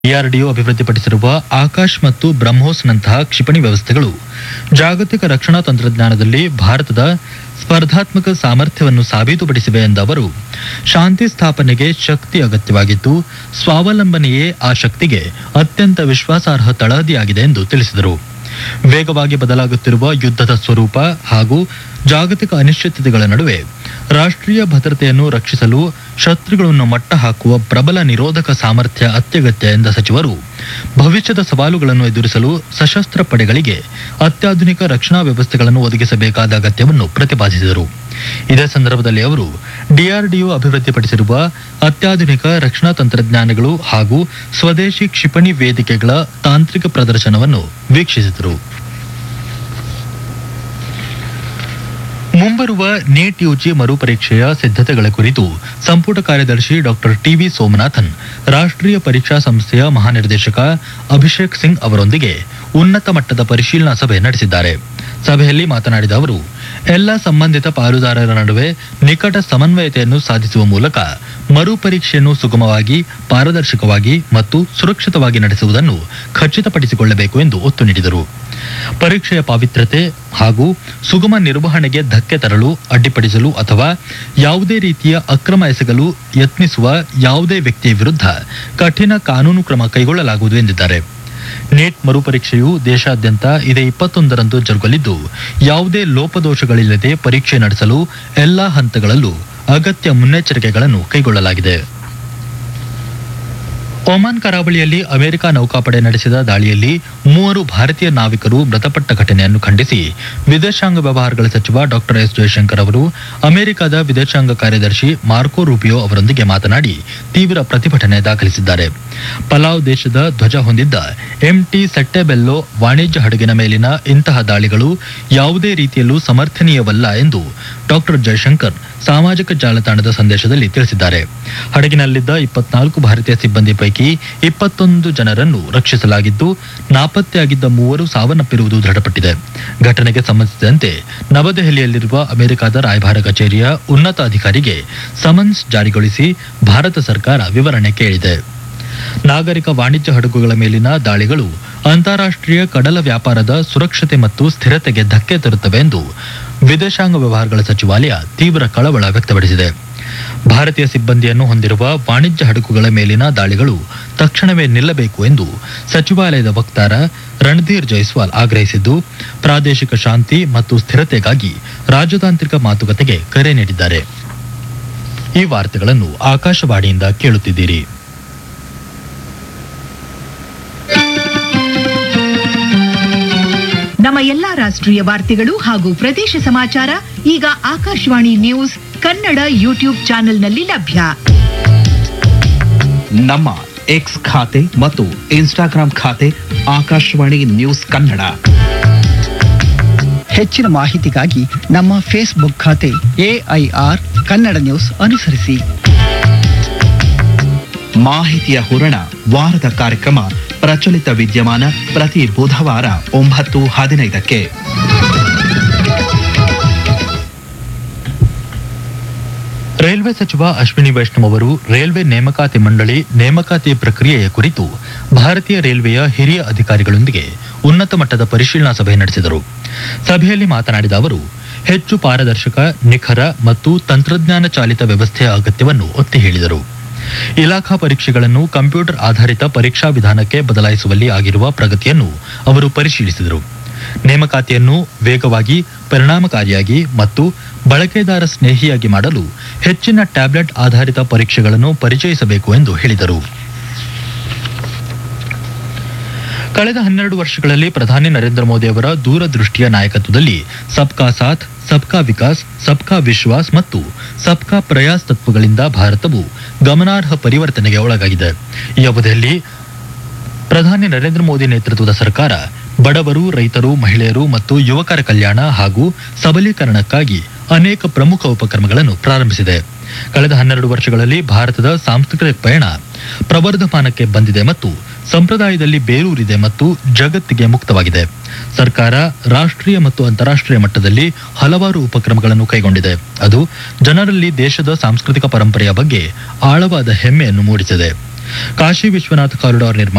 DRDO ಅಭಿವೃದ್ಧಿಪಡಿಸಿರುವ ಆಕಾಶ್ ಮತ್ತು ಬ್ರಹ್ಮೋಸ್ನಂತಹ ಕ್ಷಿಪಣಿ ವ್ಯವಸ್ಥೆಗಳು ಜಾಗತಿಕ ರಕ್ಷಣಾ ತಂತ್ರಜ್ಞಾನದಲ್ಲಿ ಭಾರತದ ಸ್ಪರ್ಧಾತ್ಮಕ ಸಾಮರ್ಥ್ಯವನ್ನು ಸಾಬೀತುಪಡಿಸಿವೆ ಎಂದ ಅವರು ಶಾಂತಿ ಸ್ಥಾಪನೆಗೆ ಶಕ್ತಿ ಅಗತ್ಯವಾಗಿದ್ದು ಸ್ವಾವಲಂಬನೆಯೇ ಆ ಶಕ್ತಿಗೆ ಅತ್ಯಂತ ವಿಶ್ವಾಸಾರ್ಹ ತಳಹದಿಯಾಗಿದೆ ಎಂದು ತಿಳಿಸಿದರು ವೇಗವಾಗಿ ಬದಲಾಗುತ್ತಿರುವ ಯುದ್ಧದ ಸ್ವರೂಪ ಹಾಗೂ ಜಾಗತಿಕ ಅನಿಶ್ಚಿತತೆಗಳ ನಡುವೆ ರಾಷ್ಟ್ರೀಯ ಭದ್ರತೆಯನ್ನು ರಕ್ಷಿಸಲು ಶತ್ರುಗಳನ್ನು ಮಟ್ಟ ಹಾಕುವ ಪ್ರಬಲ ನಿರೋಧಕ ಸಾಮರ್ಥ್ಯ ಅತ್ಯಗತ್ಯ ಎಂದ ಸಚಿವರು ಭವಿಷ್ಯದ ಸವಾಲುಗಳನ್ನು ಎದುರಿಸಲು ಸಶಸ್ತ್ರ ಪಡೆಗಳಿಗೆ ಅತ್ಯಾಧುನಿಕ ರಕ್ಷಣಾ ವ್ಯವಸ್ಥೆಗಳನ್ನು ಒದಗಿಸಬೇಕಾದ ಅಗತ್ಯವನ್ನು ಪ್ರತಿಪಾದಿಸಿದರು ಇದೇ ಸಂದರ್ಭದಲ್ಲಿ ಅವರು ಡಿಆರ್ಡಿಒ ಅಭಿವೃದ್ಧಿಪಡಿಸಿರುವ ಅತ್ಯಾಧುನಿಕ ರಕ್ಷಣಾ ತಂತ್ರಜ್ಞಾನಗಳು ಹಾಗೂ ಸ್ವದೇಶಿ ಕ್ಷಿಪಣಿ ವೇದಿಕೆಗಳ ತಾಂತ್ರಿಕ ಪ್ರದರ್ಶನವನ್ನು ವೀಕ್ಷಿಸಿದರು ಮುಂಬರುವ ನೀಟ್ ಯುಜಿ ಮರುಪರೀಕ್ಷೆಯ ಸಿದ್ಧತೆಗಳ ಕುರಿತು ಸಂಪುಟ ಕಾರ್ಯದರ್ಶಿ ಡಾಕ್ಟರ್ ಟಿವಿ ಸೋಮನಾಥನ್ ರಾಷ್ಟ್ರೀಯ ಪರೀಕ್ಷಾ ಸಂಸ್ಥೆಯ ಮಹಾನಿರ್ದೇಶಕ ಅಭಿಷೇಕ್ ಸಿಂಗ್ ಅವರೊಂದಿಗೆ ಉನ್ನತ ಮಟ್ಟದ ಪರಿಶೀಲನಾ ಸಭೆ ನಡೆಸಿದ್ದಾರೆ ಸಭೆಯಲ್ಲಿ ಮಾತನಾಡಿದ ಅವರು ಎಲ್ಲ ಸಂಬಂಧಿತ ಪಾಲುದಾರರ ನಡುವೆ ನಿಕಟ ಸಮನ್ವಯತೆಯನ್ನು ಸಾಧಿಸುವ ಮೂಲಕ ಮರುಪರೀಕ್ಷೆಯನ್ನು ಸುಗಮವಾಗಿ ಪಾರದರ್ಶಕವಾಗಿ ಮತ್ತು ಸುರಕ್ಷಿತವಾಗಿ ನಡೆಸುವುದನ್ನು ಖಚಿತಪಡಿಸಿಕೊಳ್ಳಬೇಕು ಎಂದು ಒತ್ತು ನೀಡಿದರು ಪರೀಕ್ಷೆಯ ಪಾವಿತ್ರ್ಯತೆ ಹಾಗೂ ಸುಗಮ ನಿರ್ವಹಣೆಗೆ ಧಕ್ಕೆ ತರಲು ಅಡ್ಡಿಪಡಿಸಲು ಅಥವಾ ಯಾವುದೇ ರೀತಿಯ ಅಕ್ರಮ ಎಸಗಲು ಯತ್ನಿಸುವ ಯಾವುದೇ ವ್ಯಕ್ತಿಯ ವಿರುದ್ಧ ಕಠಿಣ ಕಾನೂನು ಕ್ರಮ ಕೈಗೊಳ್ಳಲಾಗುವುದು ಎಂದಿದ್ದಾರೆ ನೀಟ್ ಮರುಪರೀಕ್ಷೆಯು ದೇಶಾದ್ಯಂತ ಇದೇ ಇಪ್ಪತ್ತೊಂದರಂದು ಜರುಗಲಿದ್ದು ಯಾವುದೇ ಲೋಪದೋಷಗಳಿಲ್ಲದೆ ಪರೀಕ್ಷೆ ನಡೆಸಲು ಎಲ್ಲಾ ಹಂತಗಳಲ್ಲೂ ಅಗತ್ಯ ಮುನ್ನೆಚ್ಚರಿಕೆಗಳನ್ನು ಕೈಗೊಳ್ಳಲಾಗಿದೆ ಒಮಾನ್ ಕರಾವಳಿಯಲ್ಲಿ ಅಮೆರಿಕ ನೌಕಾಪಡೆ ನಡೆಸಿದ ದಾಳಿಯಲ್ಲಿ ಮೂವರು ಭಾರತೀಯ ನಾವಿಕರು ಮೃತಪಟ್ಟ ಘಟನೆಯನ್ನು ಖಂಡಿಸಿ ವಿದೇಶಾಂಗ ವ್ಯವಹಾರಗಳ ಸಚಿವ ಡಾಕ್ಟರ್ ಎಸ್ ಜಯಶಂಕರ್ ಅವರು ಅಮೆರಿಕದ ವಿದೇಶಾಂಗ ಕಾರ್ಯದರ್ಶಿ ಮಾರ್ಕೋ ರೂಬಿಯೋ ಅವರೊಂದಿಗೆ ಮಾತನಾಡಿ ತೀವ್ರ ಪ್ರತಿಭಟನೆ ದಾಖಲಿಸಿದ್ದಾರೆ ಪಲಾವ್ ದೇಶದ ಧ್ವಜ ಹೊಂದಿದ್ದ ಎಂಟಿ ಸೆಟ್ಟೆಬೆಲ್ಲೋ ವಾಣಿಜ್ಯ ಹಡಗಿನ ಮೇಲಿನ ಇಂತಹ ದಾಳಿಗಳು ಯಾವುದೇ ರೀತಿಯಲ್ಲೂ ಸಮರ್ಥನೀಯವಲ್ಲ ಎಂದು ಡಾಕ್ಟರ್ ಜಯಶಂಕರ್ ಸಾಮಾಜಿಕ ಜಾಲತಾಣದ ಸಂದೇಶದಲ್ಲಿ ತಿಳಿಸಿದ್ದಾರೆ ಹಡಗಿನಲ್ಲಿದ್ದ ಇಪ್ಪತ್ನಾಲ್ಕು ಭಾರತೀಯ ಸಿಬ್ಬಂದಿ ಪೈಕಿ ಇಪ್ಪತ್ತೊಂದು ಜನರನ್ನು ರಕ್ಷಿಸಲಾಗಿದ್ದು ನಾಪತ್ತೆಯಾಗಿದ್ದ ಮೂವರು ಸಾವನ್ನಪ್ಪಿರುವುದು ದೃಢಪಟ್ಟಿದೆ ಘಟನೆಗೆ ಸಂಬಂಧಿಸಿದಂತೆ ನವದೆಹಲಿಯಲ್ಲಿರುವ ಅಮೆರಿಕದ ರಾಯಭಾರ ಕಚೇರಿಯ ಉನ್ನತ ಅಧಿಕಾರಿಗೆ ಸಮನ್ಸ್ ಜಾರಿಗೊಳಿಸಿ ಭಾರತ ಸರ್ಕಾರ ವಿವರಣೆ ಕೇಳಿದೆ ನಾಗರಿಕ ವಾಣಿಜ್ಯ ಹಡಗುಗಳ ಮೇಲಿನ ದಾಳಿಗಳು ಅಂತಾರಾಷ್ಟ್ರೀಯ ಕಡಲ ವ್ಯಾಪಾರದ ಸುರಕ್ಷತೆ ಮತ್ತು ಸ್ಥಿರತೆಗೆ ಧಕ್ಕೆ ತರುತ್ತವೆ ಎಂದು ವಿದೇಶಾಂಗ ವ್ಯವಹಾರಗಳ ಸಚಿವಾಲಯ ತೀವ್ರ ಕಳವಳ ವ್ಯಕ್ತಪಡಿಸಿದೆ ಭಾರತೀಯ ಸಿಬ್ಬಂದಿಯನ್ನು ಹೊಂದಿರುವ ವಾಣಿಜ್ಯ ಹಡಗುಗಳ ಮೇಲಿನ ದಾಳಿಗಳು ತಕ್ಷಣವೇ ನಿಲ್ಲಬೇಕು ಎಂದು ಸಚಿವಾಲಯದ ವಕ್ತಾರ ರಣಧೀರ್ ಜೈಸ್ವಾಲ್ ಆಗ್ರಹಿಸಿದ್ದು ಪ್ರಾದೇಶಿಕ ಶಾಂತಿ ಮತ್ತು ಸ್ಥಿರತೆಗಾಗಿ ರಾಜತಾಂತ್ರಿಕ ಮಾತುಕತೆಗೆ ಕರೆ ನೀಡಿದ್ದಾರೆ ಈ ವಾರ್ತೆಗಳನ್ನು ಆಕಾಶವಾಣಿಯಿಂದ ಕೇಳುತ್ತಿದ್ದೀರಿ ನಮ್ಮ ಎಲ್ಲಾ ರಾಷ್ಟ್ರೀಯ ವಾರ್ತೆಗಳು ಹಾಗೂ ಪ್ರದೇಶ ಸಮಾಚಾರ ಈಗ ಆಕಾಶವಾಣಿ ನ್ಯೂಸ್ ಕನ್ನಡ ಯೂಟ್ಯೂಬ್ ಚಾನೆಲ್ನಲ್ಲಿ ಲಭ್ಯ ನಮ್ಮ ಎಕ್ಸ್ ಖಾತೆ ಮತ್ತು ಇನ್ಸ್ಟಾಗ್ರಾಂ ಖಾತೆ ಆಕಾಶವಾಣಿ ನ್ಯೂಸ್ ಕನ್ನಡ ಹೆಚ್ಚಿನ ಮಾಹಿತಿಗಾಗಿ ನಮ್ಮ ಫೇಸ್ಬುಕ್ ಖಾತೆ ಎಐಆರ್ ಕನ್ನಡ ನ್ಯೂಸ್ ಅನುಸರಿಸಿ ಮಾಹಿತಿಯ ಹೂರಣ ವಾರದ ಕಾರ್ಯಕ್ರಮ ಪ್ರಚಲಿತ ವಿದ್ಯಮಾನ ಪ್ರತಿ ಬುಧವಾರ ಒಂಬತ್ತು ಹದಿನೈದಕ್ಕೆ ರೈಲ್ವೆ ಸಚಿವ ಅಶ್ವಿನಿ ವೈಷ್ಣವ್ ಅವರು ರೈಲ್ವೆ ನೇಮಕಾತಿ ಮಂಡಳಿ ನೇಮಕಾತಿ ಪ್ರಕ್ರಿಯೆಯ ಕುರಿತು ಭಾರತೀಯ ರೈಲ್ವೆಯ ಹಿರಿಯ ಅಧಿಕಾರಿಗಳೊಂದಿಗೆ ಉನ್ನತ ಮಟ್ಟದ ಪರಿಶೀಲನಾ ಸಭೆ ನಡೆಸಿದರು ಸಭೆಯಲ್ಲಿ ಮಾತನಾಡಿದ ಅವರು ಹೆಚ್ಚು ಪಾರದರ್ಶಕ ನಿಖರ ಮತ್ತು ತಂತ್ರಜ್ಞಾನ ಚಾಲಿತ ವ್ಯವಸ್ಥೆಯ ಅಗತ್ಯವನ್ನು ಒತ್ತಿ ಹೇಳಿದರು ಇಲಾಖಾ ಪರೀಕ್ಷೆಗಳನ್ನು ಕಂಪ್ಯೂಟರ್ ಆಧಾರಿತ ಪರೀಕ್ಷಾ ವಿಧಾನಕ್ಕೆ ಬದಲಾಯಿಸುವಲ್ಲಿ ಆಗಿರುವ ಪ್ರಗತಿಯನ್ನು ಅವರು ಪರಿಶೀಲಿಸಿದರು ನೇಮಕಾತಿಯನ್ನು ವೇಗವಾಗಿ ಪರಿಣಾಮಕಾರಿಯಾಗಿ ಮತ್ತು ಬಳಕೆದಾರ ಸ್ನೇಹಿಯಾಗಿ ಮಾಡಲು ಹೆಚ್ಚಿನ ಟ್ಯಾಬ್ಲೆಟ್ ಆಧಾರಿತ ಪರೀಕ್ಷೆಗಳನ್ನು ಪರಿಚಯಿಸಬೇಕು ಎಂದು ಹೇಳಿದರು ಕಳೆದ ಹನ್ನೆರಡು ವರ್ಷಗಳಲ್ಲಿ ಪ್ರಧಾನಿ ನರೇಂದ್ರ ಮೋದಿ ಅವರ ದೂರದೃಷ್ಟಿಯ ನಾಯಕತ್ವದಲ್ಲಿ ಸಬ್ಕಾ ಸಾಥ್ ಸಬ್ಕಾ ವಿಕಾಸ್ ಸಬ್ಕಾ ವಿಶ್ವಾಸ್ ಮತ್ತು ಸಬ್ಕಾ ಪ್ರಯಾಸ್ ತತ್ವಗಳಿಂದ ಭಾರತವು ಗಮನಾರ್ಹ ಪರಿವರ್ತನೆಗೆ ಒಳಗಾಗಿದೆ ಈ ಅವಧಿಯಲ್ಲಿ ಪ್ರಧಾನಿ ನರೇಂದ್ರ ಮೋದಿ ನೇತೃತ್ವದ ಸರ್ಕಾರ ಬಡವರು ರೈತರು ಮಹಿಳೆಯರು ಮತ್ತು ಯುವಕರ ಕಲ್ಯಾಣ ಹಾಗೂ ಸಬಲೀಕರಣಕ್ಕಾಗಿ ಅನೇಕ ಪ್ರಮುಖ ಉಪಕ್ರಮಗಳನ್ನು ಪ್ರಾರಂಭಿಸಿದೆ ಕಳೆದ ಹನ್ನೆರಡು ವರ್ಷಗಳಲ್ಲಿ ಭಾರತದ ಸಾಂಸ್ಕೃತಿಕ ಪಯಣ ಪ್ರವರ್ಧಮಾನಕ್ಕೆ ಬಂದಿದೆ ಮತ್ತು ಸಂಪ್ರದಾಯದಲ್ಲಿ ಬೇರೂರಿದೆ ಮತ್ತು ಜಗತ್ತಿಗೆ ಮುಕ್ತವಾಗಿದೆ ಸರ್ಕಾರ ರಾಷ್ಟ್ರೀಯ ಮತ್ತು ಅಂತಾರಾಷ್ಟ್ರೀಯ ಮಟ್ಟದಲ್ಲಿ ಹಲವಾರು ಉಪಕ್ರಮಗಳನ್ನು ಕೈಗೊಂಡಿದೆ ಅದು ಜನರಲ್ಲಿ ದೇಶದ ಸಾಂಸ್ಕೃತಿಕ ಪರಂಪರೆಯ ಬಗ್ಗೆ ಆಳವಾದ ಹೆಮ್ಮೆಯನ್ನು ಮೂಡಿಸಿದೆ ಕಾಶಿ ವಿಶ್ವನಾಥ ಕಾರಿಡಾರ್ ನಿರ್ಮಾಣ